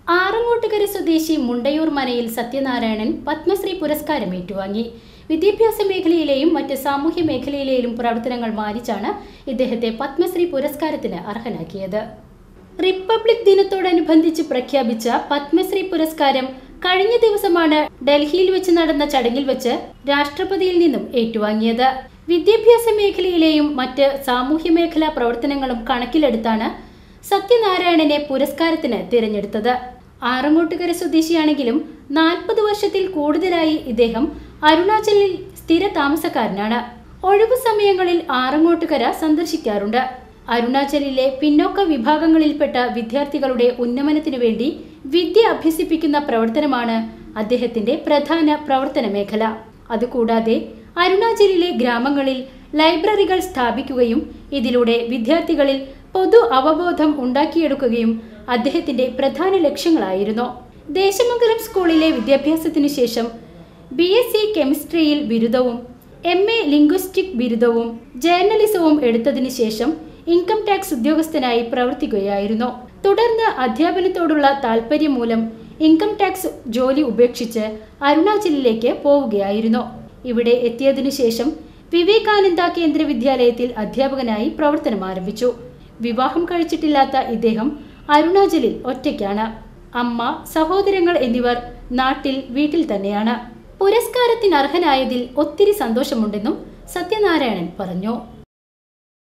ആറങ്ങോട്ടുകര സ്വദേശി മുണ്ടയൂർ മനയിൽ സത്യനാരായണൻ പത്മശ്രീ പുരസ്കാരം ഏറ്റുവാങ്ങി വിദ്യാഭ്യാസ മേഖലയിലെയും മറ്റ് സാമൂഹ്യ മേഖലയിലെയും പ്രവർത്തനങ്ങൾ മാനിച്ചാണ് ഇദ്ദേഹത്തെ പത്മശ്രീ പുരസ്കാരത്തിന് അർഹനാക്കിയത് റിപ്പബ്ലിക് ദിനത്തോടനുബന്ധിച്ച് പ്രഖ്യാപിച്ച പത്മശ്രീ പുരസ്കാരം കഴിഞ്ഞ ദിവസമാണ് ഡൽഹിയിൽ വെച്ച് നടന്ന ചടങ്ങിൽ വെച്ച് രാഷ്ട്രപതിയിൽ നിന്നും ഏറ്റുവാങ്ങിയത് വിദ്യാഭ്യാസ മേഖലയിലെയും മറ്റ് സാമൂഹ്യ മേഖലാ പ്രവർത്തനങ്ങളും കണക്കിലെടുത്താണ് സത്യനാരായണനെ പുരസ്കാരത്തിന് തിരഞ്ഞെടുത്തത് ആറങ്ങോട്ടുകര സ്വദേശിയാണെങ്കിലും നാൽപ്പത് വർഷത്തിൽ കൂടുതലായി ഇദ്ദേഹം അരുണാചലിൽ സ്ഥിര താമസക്കാരനാണ് ഒഴിവു സമയങ്ങളിൽ ആറങ്ങോട്ടുകര സന്ദർശിക്കാറുണ്ട് അരുണാചലിലെ പിന്നോക്ക വിഭാഗങ്ങളിൽപ്പെട്ട വിദ്യാർത്ഥികളുടെ ഉന്നമനത്തിനു വേണ്ടി വിദ്യ അഭ്യസിപ്പിക്കുന്ന പ്രവർത്തനമാണ് അദ്ദേഹത്തിന്റെ പ്രധാന പ്രവർത്തന മേഖല അതുകൂടാതെ അരുണാചലിലെ ഗ്രാമങ്ങളിൽ ലൈബ്രറികൾ സ്ഥാപിക്കുകയും ഇതിലൂടെ വിദ്യാർത്ഥികളിൽ പൊതു അവബോധം ഉണ്ടാക്കിയെടുക്കുകയും അദ്ദേഹത്തിന്റെ പ്രധാന ലക്ഷ്യങ്ങളായിരുന്നു ദേശമംഗലം സ്കൂളിലെ വിദ്യാഭ്യാസത്തിനു ശേഷം ബി എസ് സി കെമിസ്ട്രിയിൽ ബിരുദവും എം എ ലിംഗ്വിസ്റ്റിക് ബിരുദവും ജേർണലിസവും എടുത്തതിനു ശേഷം ഇൻകം ടാക്സ് ഉദ്യോഗസ്ഥനായി പ്രവർത്തിക്കുകയായിരുന്നു തുടർന്ന് അധ്യാപനത്തോടുള്ള താല്പര്യം മൂലം ഇൻകം ടാക്സ് ജോലി ഉപേക്ഷിച്ച് അരുണാചലിലേക്ക് പോവുകയായിരുന്നു ഇവിടെ എത്തിയതിനു ശേഷം വിവേകാനന്ദ കേന്ദ്ര വിദ്യാലയത്തിൽ അധ്യാപകനായി പ്രവർത്തനം ആരംഭിച്ചു വിവാഹം കഴിച്ചിട്ടില്ലാത്ത ഇദ്ദേഹം അരുണാചലിൽ ഒറ്റയ്ക്കാണ് അമ്മ സഹോദരങ്ങൾ എന്നിവർ നാട്ടിൽ വീട്ടിൽ തന്നെയാണ് പുരസ്കാരത്തിന് അർഹനായതിൽ ഒത്തിരി സന്തോഷമുണ്ടെന്നും സത്യനാരായണൻ പറഞ്ഞു